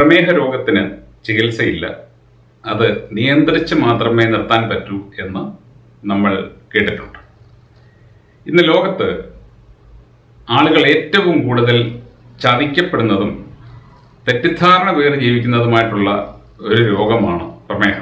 പ്രമേഹ രോഗത്തിന് ചികിത്സയില്ല അത് നിയന്ത്രിച്ച് മാത്രമേ നിർത്താൻ പറ്റൂ എന്ന് നമ്മൾ കേട്ടിട്ടുണ്ട് ഇന്ന് ലോകത്ത് ആളുകൾ ഏറ്റവും കൂടുതൽ ചതിക്കപ്പെടുന്നതും തെറ്റിദ്ധാരണ പേർ ജീവിക്കുന്നതുമായിട്ടുള്ള ഒരു രോഗമാണ് പ്രമേഹം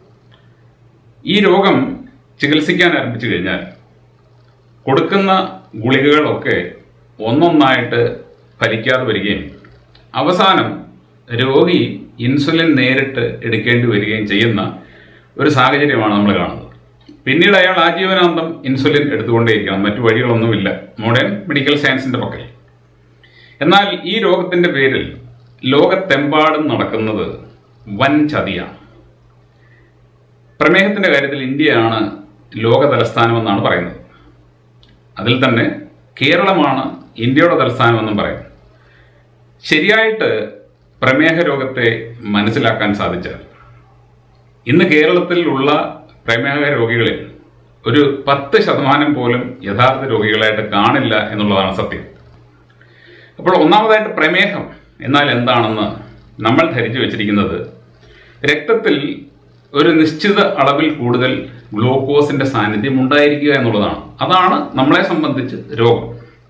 ഈ രോഗം ചികിത്സിക്കാൻ ആരംഭിച്ചു കഴിഞ്ഞാൽ കൊടുക്കുന്ന ഗുളികകളൊക്കെ ഒന്നൊന്നായിട്ട് ഫലിക്കാതെ വരികയും അവസാനം രോഗി ഇൻസുലിൻ നേരിട്ട് എടുക്കേണ്ടി വരികയും ചെയ്യുന്ന ഒരു സാഹചര്യമാണ് നമ്മൾ കാണുന്നത് പിന്നീട് അയാൾ ആജീവനാന്തം ഇൻസുലിൻ എടുത്തുകൊണ്ടേയിരിക്കണം മറ്റു വഴികളൊന്നുമില്ല മോഡേൺ മെഡിക്കൽ സയൻസിന്റെ പക്കൽ എന്നാൽ ഈ രോഗത്തിന്റെ പേരിൽ ലോകത്തെമ്പാടും നടക്കുന്നത് വൻ ചതിയാണ് പ്രമേഹത്തിന്റെ കാര്യത്തിൽ ഇന്ത്യയാണ് ലോക തലസ്ഥാനമെന്നാണ് പറയുന്നത് അതിൽ തന്നെ കേരളമാണ് ഇന്ത്യയുടെ തലസ്ഥാനമെന്നും പറയും ശരിയായിട്ട് പ്രമേഹ രോഗത്തെ മനസ്സിലാക്കാൻ സാധിച്ചാൽ ഇന്ന് കേരളത്തിൽ ഉള്ള പ്രമേഹ രോഗികളിൽ ഒരു പത്ത് ശതമാനം പോലും യഥാർത്ഥ രോഗികളായിട്ട് കാണില്ല എന്നുള്ളതാണ് സത്യം അപ്പോൾ ഒന്നാമതായിട്ട് പ്രമേഹം എന്നാൽ എന്താണെന്ന് നമ്മൾ ധരിച്ചു വെച്ചിരിക്കുന്നത് രക്തത്തിൽ ഒരു നിശ്ചിത അളവിൽ കൂടുതൽ ഗ്ലൂക്കോസിന്റെ സാന്നിധ്യം ഉണ്ടായിരിക്കുക എന്നുള്ളതാണ് അതാണ് നമ്മളെ സംബന്ധിച്ച് രോഗം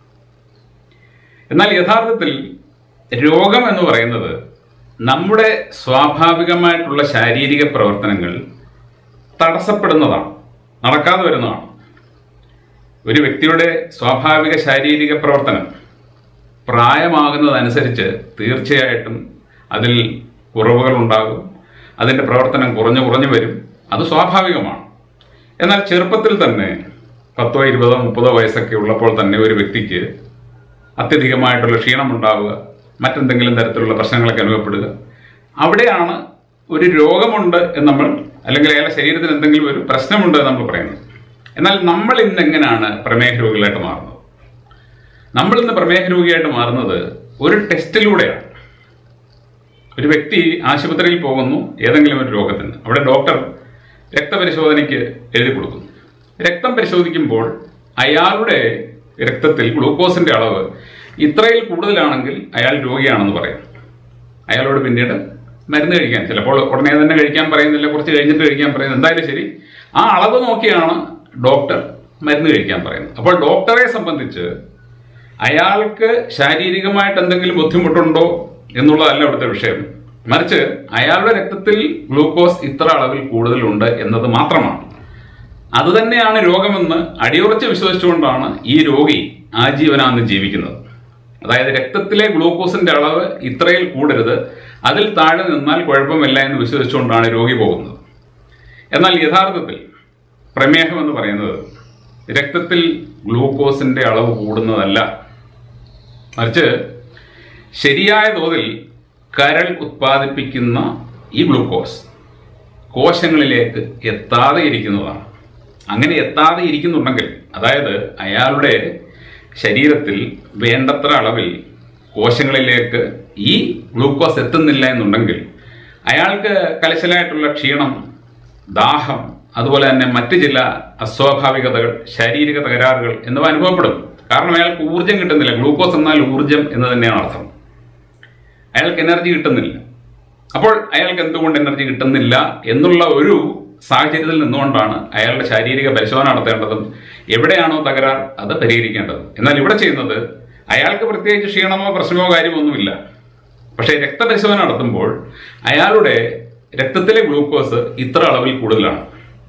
എന്നാൽ യഥാർത്ഥത്തിൽ രോഗം എന്ന് പറയുന്നത് നമ്മുടെ സ്വാഭാവികമായിട്ടുള്ള ശാരീരിക പ്രവർത്തനങ്ങൾ തടസ്സപ്പെടുന്നതാണ് നടക്കാതെ വരുന്നതാണ് ഒരു വ്യക്തിയുടെ സ്വാഭാവിക ശാരീരിക പ്രവർത്തനം പ്രായമാകുന്നതനുസരിച്ച് തീർച്ചയായിട്ടും അതിൽ കുറവുകൾ ഉണ്ടാകും അതിൻ്റെ പ്രവർത്തനം കുറഞ്ഞു കുറഞ്ഞു വരും അത് സ്വാഭാവികമാണ് എന്നാൽ ചെറുപ്പത്തിൽ തന്നെ പത്തോ ഇരുപതോ മുപ്പതോ വയസ്സൊക്കെ ഉള്ളപ്പോൾ തന്നെ ഒരു വ്യക്തിക്ക് അത്യധികമായിട്ടുള്ള ക്ഷീണമുണ്ടാവുക മറ്റെന്തെങ്കിലും തരത്തിലുള്ള പ്രശ്നങ്ങളൊക്കെ അനുഭവപ്പെടുക അവിടെയാണ് ഒരു രോഗമുണ്ട് എന്ന് നമ്മൾ അല്ലെങ്കിൽ അയാളുടെ ശരീരത്തിന് എന്തെങ്കിലും ഒരു പ്രശ്നമുണ്ട് എന്ന് നമ്മൾ പറയുന്നത് എന്നാൽ നമ്മൾ ഇന്ന് എങ്ങനെയാണ് പ്രമേഹ രോഗികളായിട്ട് മാറുന്നത് നമ്മൾ ഇന്ന് പ്രമേഹ രോഗിയായിട്ട് മാറുന്നത് ഒരു ടെസ്റ്റിലൂടെയാണ് ഒരു വ്യക്തി ആശുപത്രിയിൽ പോകുന്നു ഏതെങ്കിലും ഒരു രോഗത്തിന് അവിടെ ഡോക്ടർ രക്തപരിശോധനയ്ക്ക് എഴുതി കൊടുക്കുന്നു രക്തം പരിശോധിക്കുമ്പോൾ അയാളുടെ രക്തത്തിൽ ഗ്ലൂക്കോസിന്റെ അളവ് ഇത്രയിൽ കൂടുതലാണെങ്കിൽ അയാൾ രോഗിയാണെന്ന് പറയും അയാളോട് പിന്നീട് മരുന്ന് കഴിക്കാൻ ചിലപ്പോൾ ഉടനെ തന്നെ കഴിക്കാൻ പറയുന്നില്ല കുറച്ച് കഴിഞ്ഞിട്ട് കഴിക്കാൻ പറയുന്നത് എന്തായാലും ശരി ആ അളവ് നോക്കിയാണ് ഡോക്ടർ മരുന്ന് കഴിക്കാൻ പറയുന്നത് അപ്പോൾ ഡോക്ടറെ സംബന്ധിച്ച് അയാൾക്ക് ശാരീരികമായിട്ട് എന്തെങ്കിലും ബുദ്ധിമുട്ടുണ്ടോ എന്നുള്ളതല്ല ഇവിടുത്തെ വിഷയം മറിച്ച് അയാളുടെ രക്തത്തിൽ ഗ്ലൂക്കോസ് ഇത്ര അളവിൽ കൂടുതലുണ്ട് എന്നത് മാത്രമാണ് അത് തന്നെയാണ് രോഗമെന്ന് അടിയുറച്ച് വിശ്വസിച്ചുകൊണ്ടാണ് ഈ രോഗി ആജീവനാന്ത് ജീവിക്കുന്നത് അതായത് രക്തത്തിലെ ഗ്ലൂക്കോസിന്റെ അളവ് ഇത്രയിൽ കൂടരുത് അതിൽ താഴെ നിന്നാൽ കുഴപ്പമില്ല എന്ന് വിശ്വസിച്ചുകൊണ്ടാണ് രോഗി പോകുന്നത് എന്നാൽ യഥാർത്ഥത്തിൽ പ്രമേഹം എന്ന് പറയുന്നത് രക്തത്തിൽ ഗ്ലൂക്കോസിന്റെ അളവ് കൂടുന്നതല്ല മറിച്ച് ശരിയായ തോതിൽ കരൾ ഉത്പാദിപ്പിക്കുന്ന ഈ ഗ്ലൂക്കോസ് കോശങ്ങളിലേക്ക് എത്താതെ ഇരിക്കുന്നതാണ് അങ്ങനെ എത്താതെ ഇരിക്കുന്നുണ്ടെങ്കിൽ അതായത് അയാളുടെ ശരീരത്തിൽ വേണ്ടത്ര അളവിൽ കോശങ്ങളിലേക്ക് ഈ ഗ്ലൂക്കോസ് എത്തുന്നില്ല എന്നുണ്ടെങ്കിൽ അയാൾക്ക് കലശലായിട്ടുള്ള ക്ഷീണം ദാഹം അതുപോലെ തന്നെ മറ്റ് ചില അസ്വാഭാവികതകൾ ശാരീരിക തകരാറുകൾ എന്നിവ അനുഭവപ്പെടും കാരണം അയാൾക്ക് ഊർജം കിട്ടുന്നില്ല ഗ്ലൂക്കോസ് എന്നാൽ ഊർജം എന്ന് തന്നെയാണ് അർത്ഥം അയാൾക്ക് എനർജി കിട്ടുന്നില്ല അപ്പോൾ അയാൾക്ക് എന്തുകൊണ്ട് എനർജി കിട്ടുന്നില്ല എന്നുള്ള ഒരു സാഹചര്യത്തിൽ നിന്നുകൊണ്ടാണ് അയാളുടെ ശാരീരിക പരിശോധന നടത്തേണ്ടതും എവിടെയാണോ തകരാർ അത് പരിഹരിക്കേണ്ടത് എന്നാൽ ഇവിടെ ചെയ്യുന്നത് അയാൾക്ക് പ്രത്യേകിച്ച് ക്ഷീണമോ പ്രശ്നമോ കാര്യമോ ഒന്നുമില്ല പക്ഷേ രക്തപരിശോധന നടത്തുമ്പോൾ അയാളുടെ രക്തത്തിലെ ഗ്ലൂക്കോസ് ഇത്ര അളവിൽ കൂടുതലാണ്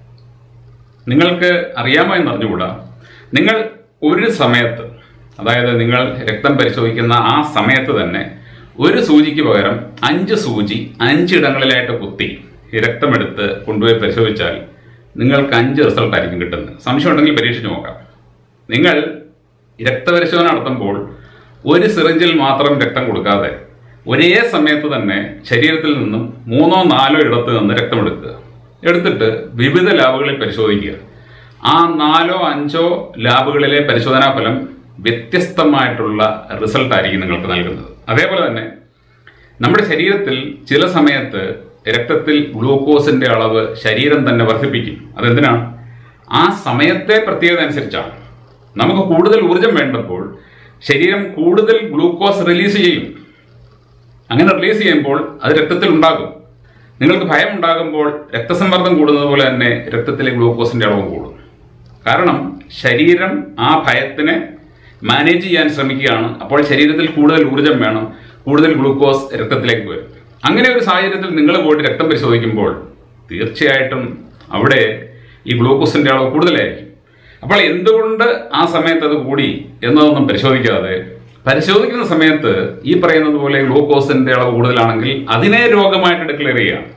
നിങ്ങൾക്ക് അറിയാമോ എന്ന് അറിഞ്ഞുകൂടാ നിങ്ങൾ ഒരു സമയത്ത് അതായത് നിങ്ങൾ രക്തം പരിശോധിക്കുന്ന ആ സമയത്ത് തന്നെ ഒരു സൂചിക്ക് പകരം അഞ്ച് സൂചി അഞ്ചിടങ്ങളിലായിട്ട് കുത്തി ഈ രക്തമെടുത്ത് കൊണ്ടുപോയി പരിശോധിച്ചാൽ നിങ്ങൾക്ക് അഞ്ച് റിസൾട്ട് ആയിരിക്കും കിട്ടുന്നത് സംശയം ഉണ്ടെങ്കിൽ പരീക്ഷിച്ച് നോക്കാം നിങ്ങൾ രക്തപരിശോധന നടത്തുമ്പോൾ ഒരു സിറിഞ്ചിൽ മാത്രം രക്തം കൊടുക്കാതെ ഒരേ സമയത്ത് തന്നെ ശരീരത്തിൽ നിന്നും മൂന്നോ നാലോ ഇടത്ത് നിന്ന് രക്തമെടുക്കുക എടുത്തിട്ട് വിവിധ ലാബുകളിൽ പരിശോധിക്കുക ആ നാലോ അഞ്ചോ ലാബുകളിലെ പരിശോധനാ ഫലം വ്യത്യസ്തമായിട്ടുള്ള റിസൾട്ട് ആയിരിക്കും നിങ്ങൾക്ക് നൽകുന്നത് അതേപോലെ തന്നെ നമ്മുടെ ശരീരത്തിൽ ചില സമയത്ത് രക്തത്തിൽ ഗ്ലൂക്കോസിന്റെ അളവ് ശരീരം തന്നെ വർദ്ധിപ്പിക്കും അതെന്തിനാണ് ആ സമയത്തെ പ്രത്യേകത അനുസരിച്ചാണ് നമുക്ക് കൂടുതൽ ഊർജം വേണ്ടപ്പോൾ ശരീരം കൂടുതൽ ഗ്ലൂക്കോസ് റിലീസ് ചെയ്യും അങ്ങനെ റിലീസ് ചെയ്യുമ്പോൾ അത് രക്തത്തിൽ ഉണ്ടാകും നിങ്ങൾക്ക് ഭയം ഉണ്ടാകുമ്പോൾ രക്തസമ്മർദ്ദം കൂടുന്നത് പോലെ തന്നെ രക്തത്തിലെ ഗ്ലൂക്കോസിന്റെ അളവും കൂടും കാരണം ശരീരം ആ ഭയത്തിനെ മാനേജ് ചെയ്യാൻ ശ്രമിക്കുകയാണ് അപ്പോൾ ശരീരത്തിൽ കൂടുതൽ ഊർജം വേണം കൂടുതൽ ഗ്ലൂക്കോസ് രക്തത്തിലേക്ക് വരും അങ്ങനെ ഒരു സാഹചര്യത്തിൽ നിങ്ങൾ പോയിട്ട് രക്തം പരിശോധിക്കുമ്പോൾ തീർച്ചയായിട്ടും അവിടെ ഈ ഗ്ലൂക്കോസിന്റെ അളവ് കൂടുതലായിരിക്കും അപ്പോൾ എന്തുകൊണ്ട് ആ സമയത്ത് അത് കൂടി എന്നതൊന്നും പരിശോധിക്കാതെ പരിശോധിക്കുന്ന സമയത്ത് ഈ പറയുന്നത് പോലെ ഗ്ലൂക്കോസിന്റെ അളവ് കൂടുതലാണെങ്കിൽ അതിനെ രോഗമായിട്ട് ഡിക്ലെയർ ചെയ്യുകയാണ്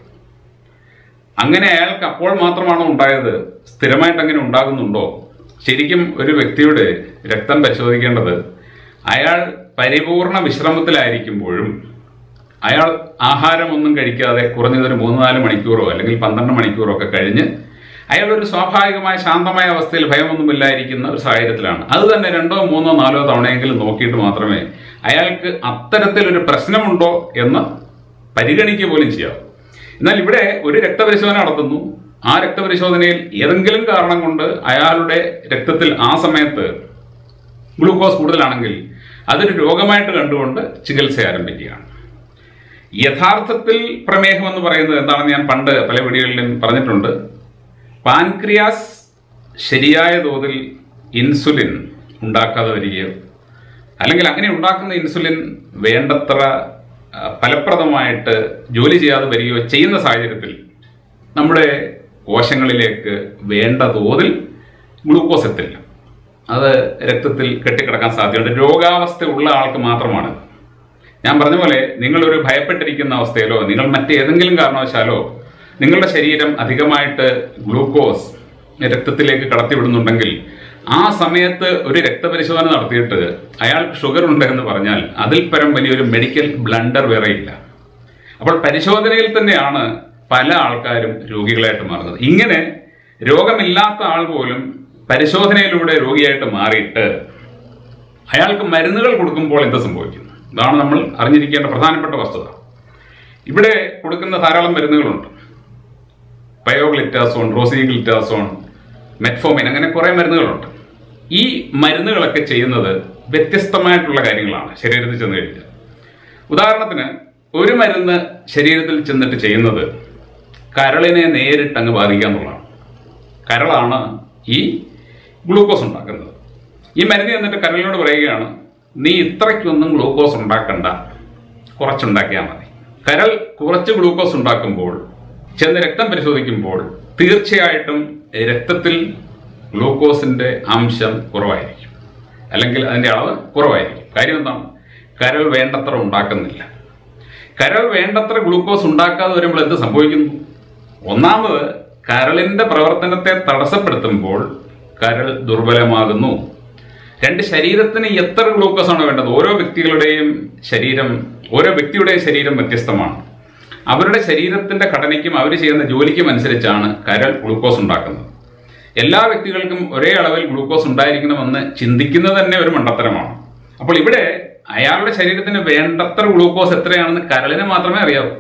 അങ്ങനെ അയാൾക്ക് അപ്പോൾ മാത്രമാണോ ഉണ്ടായത് സ്ഥിരമായിട്ട് അങ്ങനെ ഉണ്ടാകുന്നുണ്ടോ ശരിക്കും ഒരു വ്യക്തിയുടെ രക്തം പരിശോധിക്കേണ്ടത് അയാൾ പരിപൂർണ വിശ്രമത്തിലായിരിക്കുമ്പോഴും അയാൾ ആഹാരമൊന്നും കഴിക്കാതെ കുറഞ്ഞതൊരു മൂന്ന് നാല് മണിക്കൂറോ അല്ലെങ്കിൽ പന്ത്രണ്ട് മണിക്കൂറോ ഒക്കെ കഴിഞ്ഞ് അയാൾ ഒരു സ്വാഭാവികമായ ശാന്തമായ അവസ്ഥയിൽ ഭയമൊന്നുമില്ലായിരിക്കുന്ന ഒരു സാഹചര്യത്തിലാണ് അത് തന്നെ രണ്ടോ മൂന്നോ നാലോ തവണയെങ്കിലും നോക്കിയിട്ട് മാത്രമേ അയാൾക്ക് അത്തരത്തിലൊരു പ്രശ്നമുണ്ടോ എന്ന് പരിഗണിക്കുക പോലും ചെയ്യാവൂ എന്നാൽ ഇവിടെ ഒരു രക്തപരിശോധന നടത്തുന്നു ആ രക്തപരിശോധനയിൽ ഏതെങ്കിലും കാരണം കൊണ്ട് അയാളുടെ രക്തത്തിൽ ആ സമയത്ത് ഗ്ലൂക്കോസ് കൂടുതലാണെങ്കിൽ അതൊരു രോഗമായിട്ട് കണ്ടുകൊണ്ട് ചികിത്സ ആരംഭിക്കുകയാണ് യഥാർത്ഥത്തിൽ പ്രമേഹം എന്ന് പറയുന്നത് എന്താണെന്ന് ഞാൻ പണ്ട് പല വീഡിയോകളിലും പറഞ്ഞിട്ടുണ്ട് പാൻക്രിയാസ് ശരിയായ തോതിൽ ഇൻസുലിൻ ഉണ്ടാക്കാതെ വരികയോ അല്ലെങ്കിൽ അങ്ങനെ ഉണ്ടാക്കുന്ന ഇൻസുലിൻ വേണ്ടത്ര ആ, ഫലപ്രദമായിട്ട് ജോലി ചെയ്യാതെ വരികയോ ചെയ്യുന്ന സാഹചര്യത്തിൽ നമ്മുടെ കോശങ്ങളിലേക്ക് വേണ്ട തോതിൽ ഗ്ലൂക്കോസ് എത്തില്ല അത് രക്തത്തിൽ കെട്ടിക്കിടക്കാൻ സാധ്യതയുണ്ട് രോഗാവസ്ഥ ഉള്ള ആൾക്ക് മാത്രമാണ് ഞാൻ പറഞ്ഞ പോലെ നിങ്ങളൊരു ഭയപ്പെട്ടിരിക്കുന്ന അവസ്ഥയിലോ നിങ്ങൾ മറ്റേതെങ്കിലും കാരണവശാലോ നിങ്ങളുടെ ശരീരം അധികമായിട്ട് ഗ്ലൂക്കോസ് രക്തത്തിലേക്ക് കടത്തിവിടുന്നുണ്ടെങ്കിൽ ആ സമയത്ത് ഒരു രക്തപരിശോധന നടത്തിയിട്ട് അയാൾക്ക് ഷുഗർ ഉണ്ട് എന്ന് പറഞ്ഞാൽ അതിൽ പരം വലിയൊരു മെഡിക്കൽ ബ്ലണ്ടർ വേറെയില്ല അപ്പോൾ പരിശോധനയിൽ തന്നെയാണ് പല ആൾക്കാരും രോഗികളായിട്ട് മാറുന്നത് ഇങ്ങനെ രോഗമില്ലാത്ത ആൾ പോലും പരിശോധനയിലൂടെ രോഗിയായിട്ട് മാറിയിട്ട് അയാൾക്ക് മരുന്നുകൾ കൊടുക്കുമ്പോൾ എന്ത് സംഭവിക്കുന്നു ഇതാണ് നമ്മൾ അറിഞ്ഞിരിക്കേണ്ട പ്രധാനപ്പെട്ട വസ്തുത ഇവിടെ കൊടുക്കുന്ന ധാരാളം മരുന്നുകളുണ്ട് പയോഗ്ലിറ്റാസോൺ റോസിഗ്ലിറ്റാസോൺ മെറ്റ്ഫോമിൻ അങ്ങനെ കുറേ മരുന്നുകളുണ്ട് ഈ മരുന്നുകളൊക്കെ ചെയ്യുന്നത് വ്യത്യസ്തമായിട്ടുള്ള കാര്യങ്ങളാണ് ശരീരത്തിൽ ചെന്ന് കഴിഞ്ഞാൽ ഉദാഹരണത്തിന് ഒരു മരുന്ന് ശരീരത്തിൽ ചെന്നിട്ട് ചെയ്യുന്നത് കരളിനെ നേരിട്ട് അങ്ങ് ബാധിക്കുക എന്നുള്ളതാണ് കരളാണ് ഈ ഗ്ലൂക്കോസ് ഉണ്ടാക്കുന്നത് ഈ മരുന്ന് എന്നിട്ട് കരളിനോട് പറയുകയാണ് നീ ഇത്രയ്ക്കൊന്നും ഗ്ലൂക്കോസ് ഉണ്ടാക്കണ്ട കുറച്ചുണ്ടാക്കിയാൽ മതി കരൾ കുറച്ച് ഗ്ലൂക്കോസ് ഉണ്ടാക്കുമ്പോൾ ചെന്ന് രക്തം പരിശോധിക്കുമ്പോൾ തീർച്ചയായിട്ടും രക്തത്തിൽ ഗ്ലൂക്കോസിന്റെ അംശം കുറവായിരിക്കും അല്ലെങ്കിൽ അതിന്റെ അളവ് കുറവായിരിക്കും കാര്യം എന്താണ് കരൾ വേണ്ടത്ര ഉണ്ടാക്കുന്നില്ല കരൾ വേണ്ടത്ര ഗ്ലൂക്കോസ് ഉണ്ടാക്കാതെ വരുമ്പോൾ എന്ത് സംഭവിക്കുന്നു ഒന്നാമത് കരളിന്റെ പ്രവർത്തനത്തെ തടസ്സപ്പെടുത്തുമ്പോൾ കരൾ ദുർബലമാകുന്നു രണ്ട് ശരീരത്തിന് എത്ര ഗ്ലൂക്കോസ് ആണ് വേണ്ടത് ഓരോ വ്യക്തികളുടെയും ശരീരം ഓരോ വ്യക്തിയുടെയും ശരീരം വ്യത്യസ്തമാണ് അവരുടെ ശരീരത്തിന്റെ ഘടനയ്ക്കും അവർ ചെയ്യുന്ന ജോലിക്കും അനുസരിച്ചാണ് കരൾ ഗ്ലൂക്കോസ് ഉണ്ടാക്കുന്നത് എല്ലാ വ്യക്തികൾക്കും ഒരേ അളവിൽ ഗ്ലൂക്കോസ് ഉണ്ടായിരിക്കണമെന്ന് ചിന്തിക്കുന്നത് തന്നെ ഒരു മണ്ടത്തരമാണ് അപ്പോൾ ഇവിടെ അയാളുടെ ശരീരത്തിന് വേണ്ടത്ര ഗ്ലൂക്കോസ് എത്രയാണെന്ന് കരളിന് മാത്രമേ അറിയാവൂ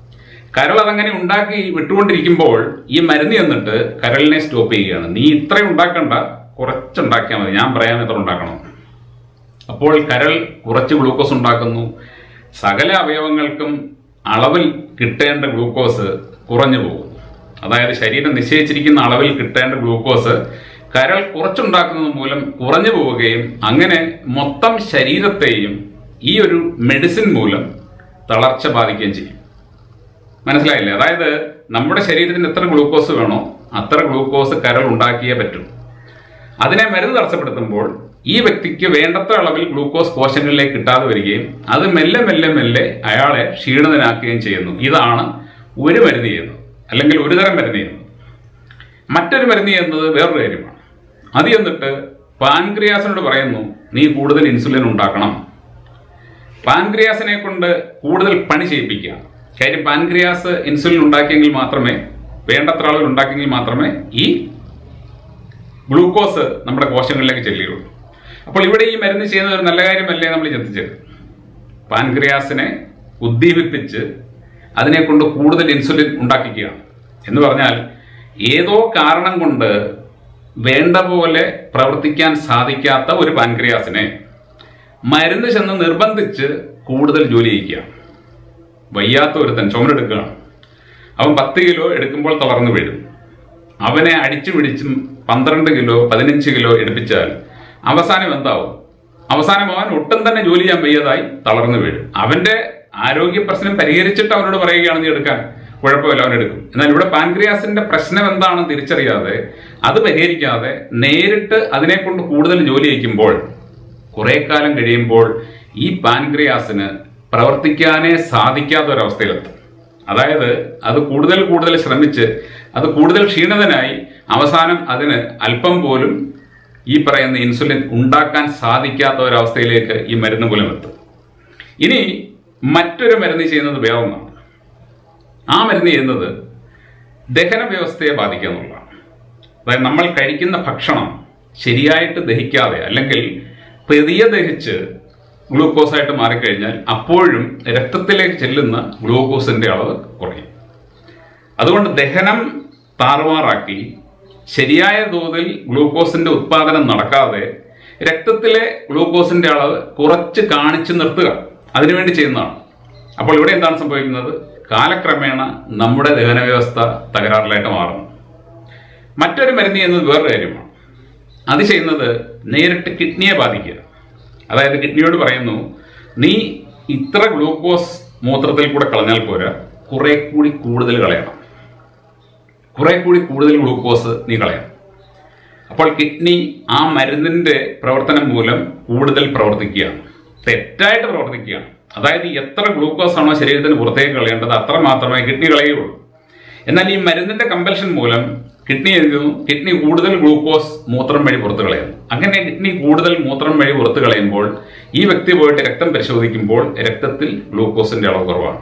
കരൾ അതങ്ങനെ ഉണ്ടാക്കി വിട്ടുകൊണ്ടിരിക്കുമ്പോൾ ഈ മരുന്ന് എന്നിട്ട് കരളിനെ സ്റ്റോപ്പ് ചെയ്യുകയാണ് നീ ഇത്രയും ഉണ്ടാക്കണ്ട കുറച്ചുണ്ടാക്കിയാൽ മതി ഞാൻ പറയാൻ എത്ര ഉണ്ടാക്കണം അപ്പോൾ കരൾ കുറച്ച് ഗ്ലൂക്കോസ് ഉണ്ടാക്കുന്നു സകല അവയവങ്ങൾക്കും അളവിൽ കിട്ടേണ്ട ഗ്ലൂക്കോസ് കുറഞ്ഞു പോകുന്നു അതായത് ശരീരം നിശ്ചയിച്ചിരിക്കുന്ന അളവിൽ കിട്ടേണ്ട ഗ്ലൂക്കോസ് കരൾ കുറച്ചുണ്ടാക്കുന്നത് മൂലം കുറഞ്ഞു പോവുകയും അങ്ങനെ മൊത്തം ശരീരത്തെയും ഈ ഒരു മെഡിസിൻ മൂലം തളർച്ച ബാധിക്കുകയും ചെയ്യും മനസ്സിലായില്ലേ അതായത് നമ്മുടെ ശരീരത്തിന് എത്ര ഗ്ലൂക്കോസ് വേണോ അത്ര ഗ്ലൂക്കോസ് കരൾ ഉണ്ടാക്കിയേ പറ്റൂ അതിനെ മരുന്ന് തടസ്സപ്പെടുത്തുമ്പോൾ ഈ വ്യക്തിക്ക് വേണ്ടത്ര അളവിൽ ഗ്ലൂക്കോസ് കോശങ്ങളിലേക്ക് കിട്ടാതെ വരികയും അത് മെല്ലെ മെല്ലെ മെല്ലെ അയാളെ ക്ഷീണിതനാക്കുകയും ചെയ്യുന്നു ഇതാണ് ഒരു മരുന്ന് ചെയ്യുന്നത് അല്ലെങ്കിൽ ഒരു തരം മരുന്ന് ചെയ്യുന്നത് മറ്റൊരു മരുന്ന് ചെയ്യുന്നത് വേറൊരു കാര്യമാണ് അത് എന്നിട്ട് പാൻക്രിയാസിനോട് പറയുന്നു നീ കൂടുതൽ ഇൻസുലിൻ ഉണ്ടാക്കണം പാൻക്രിയാസിനെ കൊണ്ട് കൂടുതൽ പണി ചെയ്യിപ്പിക്കുക കാര്യം പാൻക്രിയാസ് ഇൻസുലിൻ ഉണ്ടാക്കിയെങ്കിൽ മാത്രമേ വേണ്ടത്ര അളവിൽ ഉണ്ടാക്കിയെങ്കിൽ മാത്രമേ ഈ ഗ്ലൂക്കോസ് നമ്മുടെ കോശങ്ങളിലേക്ക് ചെല്ലുകയുള്ളൂ അപ്പോൾ ഇവിടെ ഈ മരുന്ന് ചെയ്യുന്നത് ഒരു നല്ല കാര്യമല്ലേ നമ്മൾ ചിന്തിച്ചത് പാൻക്രിയാസിനെ ഉദ്ദീപിപ്പിച്ച് അതിനെ കൊണ്ട് കൂടുതൽ ഇൻസുലിൻ ഉണ്ടാക്കിക്കുകയാണ് എന്ന് പറഞ്ഞാൽ ഏതോ കാരണം കൊണ്ട് വേണ്ട പോലെ പ്രവർത്തിക്കാൻ സാധിക്കാത്ത ഒരു പാൻക്രിയാസിനെ മരുന്ന് ചെന്ന് നിർബന്ധിച്ച് കൂടുതൽ ജോലി ചെയ്യിക്കുകയാണ് വയ്യാത്ത ഒരുത്തൻ ചുമരെടുക്കുകയാണ് അവൻ പത്ത് കിലോ എടുക്കുമ്പോൾ തളർന്നു വീഴും അവനെ അടിച്ചു പിടിച്ചും പന്ത്രണ്ട് കിലോ പതിനഞ്ച് കിലോ എടുപ്പിച്ചാൽ അവസാനം എന്താവും അവസാനം അവൻ ഒട്ടും തന്നെ ജോലി ചെയ്യാൻ വയ്യാതായി തളർന്നു വീഴും അവന്റെ ആരോഗ്യ പ്രശ്നം പരിഹരിച്ചിട്ട് അവനോട് പറയുകയാണ് നീ എടുക്കാൻ കുഴപ്പമില്ല അവൻ എടുക്കും എന്നാൽ ഇവിടെ പാൻക്രിയാസിന്റെ പ്രശ്നം എന്താണെന്ന് തിരിച്ചറിയാതെ അത് പരിഹരിക്കാതെ നേരിട്ട് അതിനെ കൊണ്ട് കൂടുതൽ ജോലി ചെയ്യിക്കുമ്പോൾ കുറെ കാലം കഴിയുമ്പോൾ ഈ പാൻക്രിയാസിന് പ്രവർത്തിക്കാനേ സാധിക്കാത്ത ഒരവസ്ഥയിലെത്തും അതായത് അത് കൂടുതൽ കൂടുതൽ ശ്രമിച്ച് അത് കൂടുതൽ ക്ഷീണിതനായി അവസാനം അതിന് അല്പം പോലും ഈ പറയുന്ന ഇൻസുലിൻ ഉണ്ടാക്കാൻ സാധിക്കാത്ത ഒരവസ്ഥയിലേക്ക് ഈ മരുന്ന് മൂലം എത്തും ഇനി മറ്റൊരു മരുന്ന് ചെയ്യുന്നത് വേറൊന്നാണ് ആ മരുന്ന് ചെയ്യുന്നത് ദഹന വ്യവസ്ഥയെ ബാധിക്കുക എന്നുള്ളതാണ് അതായത് നമ്മൾ കഴിക്കുന്ന ഭക്ഷണം ശരിയായിട്ട് ദഹിക്കാതെ അല്ലെങ്കിൽ പെതിയ ദഹിച്ച് ഗ്ലൂക്കോസായിട്ട് മാറിക്കഴിഞ്ഞാൽ അപ്പോഴും രക്തത്തിലേക്ക് ചെല്ലുന്ന ഗ്ലൂക്കോസിന്റെ അളവ് കുറയും അതുകൊണ്ട് ദഹനം താറുമാറാക്കി ശരിയായ തോതിൽ ഗ്ലൂക്കോസിന്റെ ഉത്പാദനം നടക്കാതെ രക്തത്തിലെ ഗ്ലൂക്കോസിന്റെ അളവ് കുറച്ച് കാണിച്ചു നിർത്തുക അതിനുവേണ്ടി ചെയ്യുന്നതാണ് അപ്പോൾ ഇവിടെ എന്താണ് സംഭവിക്കുന്നത് കാലക്രമേണ നമ്മുടെ ദഹന വ്യവസ്ഥ തകരാറിലായിട്ട് മാറുന്നു മറ്റൊരു മരുന്ന് ചെയ്യുന്നത് വേറൊരു കാര്യമാണ് അത് ചെയ്യുന്നത് നേരിട്ട് കിഡ്നിയെ ബാധിക്കുക അതായത് കിഡ്നിയോട് പറയുന്നു നീ ഇത്ര ഗ്ലൂക്കോസ് മൂത്രത്തിൽ കൂടെ കളഞ്ഞാൽ പോരാ കുറെ കൂടി കൂടുതൽ കളയണം കുറെ കൂടി കൂടുതൽ ഗ്ലൂക്കോസ് നീ കളയണം അപ്പോൾ കിഡ്നി ആ മരുന്നിന്റെ പ്രവർത്തനം മൂലം കൂടുതൽ പ്രവർത്തിക്കുകയാണ് തെറ്റായിട്ട് പ്രവർത്തിക്കുകയാണ് അതായത് എത്ര ഗ്ലൂക്കോസ് ആണോ ശരീരത്തിന് പുറത്തേക്ക് കളയേണ്ടത് അത്ര മാത്രമേ കിഡ്നി കളയുകയുള്ളൂ എന്നാൽ ഈ മരുന്നിന്റെ കമ്പൽഷൻ മൂലം കിഡ്നി എന്തുന്നു കിഡ്നി കൂടുതൽ ഗ്ലൂക്കോസ് മൂത്രം വഴി പുറത്തു കളയുന്നു അങ്ങനെ കിഡ്നി കൂടുതൽ മൂത്രം വഴി പുറത്തു കളയുമ്പോൾ ഈ വ്യക്തി പോയിട്ട് രക്തം പരിശോധിക്കുമ്പോൾ രക്തത്തിൽ ഗ്ലൂക്കോസിന്റെ അളവ് കുറവാണ്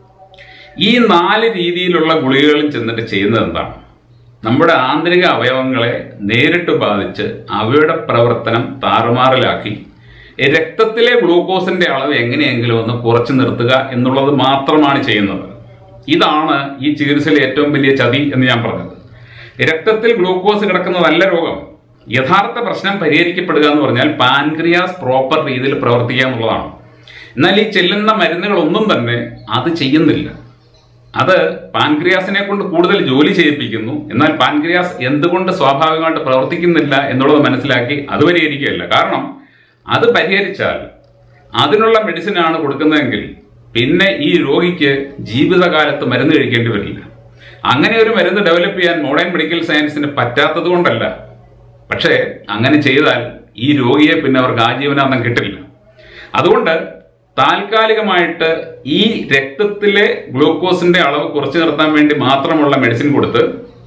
ഈ നാല് രീതിയിലുള്ള ഗുളികകളും ചെന്നിട്ട് ചെയ്യുന്നത് എന്താണ് നമ്മുടെ ആന്തരിക അവയവങ്ങളെ നേരിട്ട് ബാധിച്ച് അവയുടെ പ്രവർത്തനം താറുമാറിലാക്കി രക്തത്തിലെ ഗ്ലൂക്കോസിന്റെ അളവ് എങ്ങനെയെങ്കിലും ഒന്ന് കുറച്ചു നിർത്തുക എന്നുള്ളത് മാത്രമാണ് ചെയ്യുന്നത് ഇതാണ് ഈ ചികിത്സയിലെ ഏറ്റവും വലിയ ചതി എന്ന് ഞാൻ പറഞ്ഞത് രക്തത്തിൽ ഗ്ലൂക്കോസ് കിടക്കുന്നതല്ല രോഗം യഥാർത്ഥ പ്രശ്നം പരിഹരിക്കപ്പെടുക എന്ന് പറഞ്ഞാൽ പാൻക്രിയാസ് പ്രോപ്പർ രീതിയിൽ പ്രവർത്തിക്കുക എന്നുള്ളതാണ് എന്നാൽ ഈ ചെല്ലുന്ന മരുന്നുകളൊന്നും തന്നെ അത് ചെയ്യുന്നില്ല അത് പാൻക്രിയാസിനെ കൊണ്ട് കൂടുതൽ ജോലി ചെയ്യിപ്പിക്കുന്നു എന്നാൽ പാൻക്രിയാസ് എന്തുകൊണ്ട് സ്വാഭാവികമായിട്ട് പ്രവർത്തിക്കുന്നില്ല എന്നുള്ളത് മനസ്സിലാക്കി അത് പരിഹരിക്കുകയല്ല കാരണം അത് പരിഹരിച്ചാൽ അതിനുള്ള മെഡിസിൻ ആണ് കൊടുക്കുന്നതെങ്കിൽ പിന്നെ ഈ രോഗിക്ക് ജീവിതകാലത്ത് മരുന്ന് കഴിക്കേണ്ടി വരില്ല അങ്ങനെ ഒരു മരുന്ന് ഡെവലപ്പ് ചെയ്യാൻ മോഡേൺ മെഡിക്കൽ സയൻസിന് പറ്റാത്തത് കൊണ്ടല്ല പക്ഷേ അങ്ങനെ ചെയ്താൽ ഈ രോഗിയെ പിന്നെ അവർക്ക് ആജീവനാന്തം കിട്ടില്ല അതുകൊണ്ട് താൽക്കാലികമായിട്ട് ഈ രക്തത്തിലെ ഗ്ലൂക്കോസിന്റെ അളവ് കുറച്ചു നിർത്താൻ വേണ്ടി മാത്രമുള്ള മെഡിസിൻ കൊടുത്ത്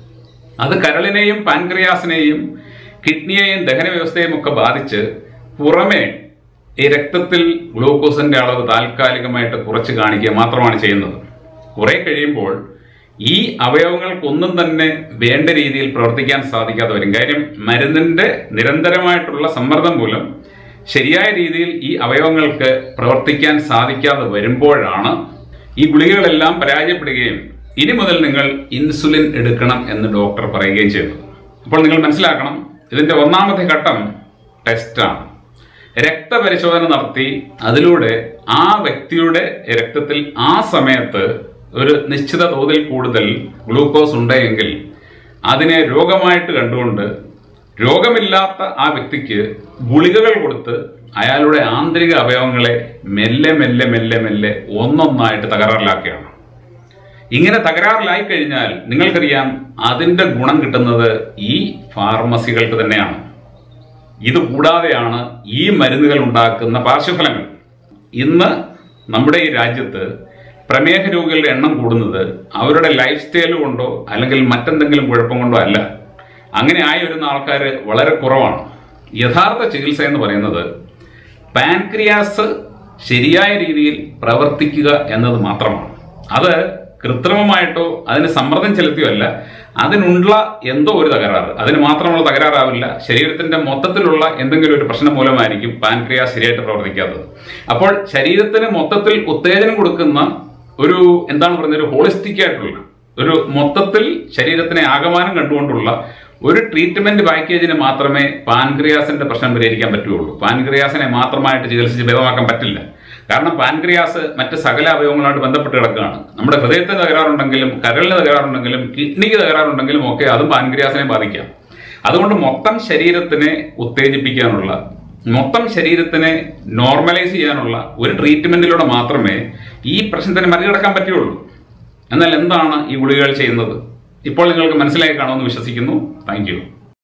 അത് കരളിനെയും പാൻക്രിയാസിനെയും കിഡ്നിയെയും ദഹന വ്യവസ്ഥയെയും ഒക്കെ ബാധിച്ച് പുറമെ ഈ രക്തത്തിൽ ഗ്ലൂക്കോസിന്റെ അളവ് താൽക്കാലികമായിട്ട് കുറച്ച് കാണിക്കുക മാത്രമാണ് ചെയ്യുന്നത് കുറെ കഴിയുമ്പോൾ ഈ അവയവങ്ങൾക്കൊന്നും തന്നെ വേണ്ട രീതിയിൽ പ്രവർത്തിക്കാൻ സാധിക്കാതെ വരും കാര്യം മരുന്നിന്റെ നിരന്തരമായിട്ടുള്ള സമ്മർദ്ദം മൂലം ശരിയായ രീതിയിൽ ഈ അവയവങ്ങൾക്ക് പ്രവർത്തിക്കാൻ സാധിക്കാതെ വരുമ്പോഴാണ് ഈ ഗുളികകളെല്ലാം പരാജയപ്പെടുകയും ഇനി മുതൽ നിങ്ങൾ ഇൻസുലിൻ എടുക്കണം എന്ന് ഡോക്ടർ പറയുകയും ചെയ്തു അപ്പോൾ നിങ്ങൾ മനസ്സിലാക്കണം ഇതിന്റെ ഒന്നാമത്തെ ഘട്ടം ടെസ്റ്റാണ് രക്തപരിശോധന നടത്തി അതിലൂടെ ആ വ്യക്തിയുടെ രക്തത്തിൽ ആ സമയത്ത് ഒരു നിശ്ചിത തോതിൽ കൂടുതൽ ഗ്ലൂക്കോസ് ഉണ്ടെങ്കിൽ അതിനെ രോഗമായിട്ട് കണ്ടുകൊണ്ട് രോഗമില്ലാത്ത ആ വ്യക്തിക്ക് ഗുളികകൾ കൊടുത്ത് അയാളുടെ ആന്തരിക അവയവങ്ങളെ മെല്ലെ മെല്ലെ മെല്ലെ മെല്ലെ ഒന്നൊന്നായിട്ട് തകരാറിലാക്കുകയാണ് ഇങ്ങനെ തകരാറിലായി കഴിഞ്ഞാൽ നിങ്ങൾക്കറിയാം അതിന്റെ ഗുണം കിട്ടുന്നത് ഈ ഫാർമസികൾക്ക് തന്നെയാണ് ഇത് കൂടാതെയാണ് ഈ മരുന്നുകൾ ഉണ്ടാക്കുന്ന പാർശ്വഫലങ്ങൾ ഇന്ന് നമ്മുടെ ഈ രാജ്യത്ത് പ്രമേഹ രോഗികളുടെ എണ്ണം കൂടുന്നത് അവരുടെ ലൈഫ് സ്റ്റൈൽ കൊണ്ടോ അല്ലെങ്കിൽ മറ്റെന്തെങ്കിലും കുഴപ്പം കൊണ്ടോ അല്ല അങ്ങനെ ആയി വരുന്ന ആൾക്കാർ വളരെ കുറവാണ് യഥാർത്ഥ ചികിത്സ എന്ന് പറയുന്നത് പാൻക്രിയാസ് ശരിയായ രീതിയിൽ പ്രവർത്തിക്കുക എന്നത് മാത്രമാണ് അത് കൃത്രിമമായിട്ടോ അതിന് സമ്മർദ്ദം ചെലുത്തിയോ അല്ല അതിനുള്ള എന്തോ ഒരു തകരാറ് അതിന് മാത്രമുള്ള തകരാറാവില്ല ശരീരത്തിന്റെ മൊത്തത്തിലുള്ള എന്തെങ്കിലും ഒരു പ്രശ്നം മൂലമായിരിക്കും പാൻക്രിയാസ് ശരിയായിട്ട് പ്രവർത്തിക്കാത്തത് അപ്പോൾ ശരീരത്തിന് മൊത്തത്തിൽ ഉത്തേജനം കൊടുക്കുന്ന ഒരു എന്താണ് പറയുന്നത് ഒരു ഹോളിസ്റ്റിക് ആയിട്ടുള്ള ഒരു മൊത്തത്തിൽ ശരീരത്തിനെ ആകമാനം കണ്ടുകൊണ്ടുള്ള ഒരു ട്രീറ്റ്മെന്റ് പാക്കേജിന് മാത്രമേ പാൻക്രിയാസിന്റെ പ്രശ്നം പരിഹരിക്കാൻ പറ്റുള്ളൂ പാൻക്രിയാസിനെ മാത്രമായിട്ട് ചികിത്സിച്ച് ഭേദമാക്കാൻ പറ്റില്ല കാരണം പാൻക്രിയാസ് മറ്റ് സകല അവയവങ്ങളായിട്ട് ബന്ധപ്പെട്ട് കിടക്കുകയാണ് നമ്മുടെ ഹൃദയത്തിന് തകരാറുണ്ടെങ്കിലും കരളിന് തകരാറുണ്ടെങ്കിലും കിഡ്നിക്ക് തകരാറുണ്ടെങ്കിലും ഒക്കെ അതും പാൻക്രിയാസിനെ ബാധിക്കാം അതുകൊണ്ട് മൊത്തം ശരീരത്തിനെ ഉത്തേജിപ്പിക്കാനുള്ള മൊത്തം ശരീരത്തിനെ നോർമലൈസ് ചെയ്യാനുള്ള ഒരു ട്രീറ്റ്മെന്റിലൂടെ മാത്രമേ ഈ പ്രശ്നത്തിന് മറികടക്കാൻ പറ്റുള്ളൂ എന്നാൽ എന്താണ് ഈ ഗുളികകൾ ചെയ്യുന്നത് ഇപ്പോൾ നിങ്ങൾക്ക് മനസ്സിലായി കാണുമെന്ന് വിശ്വസിക്കുന്നു താങ്ക്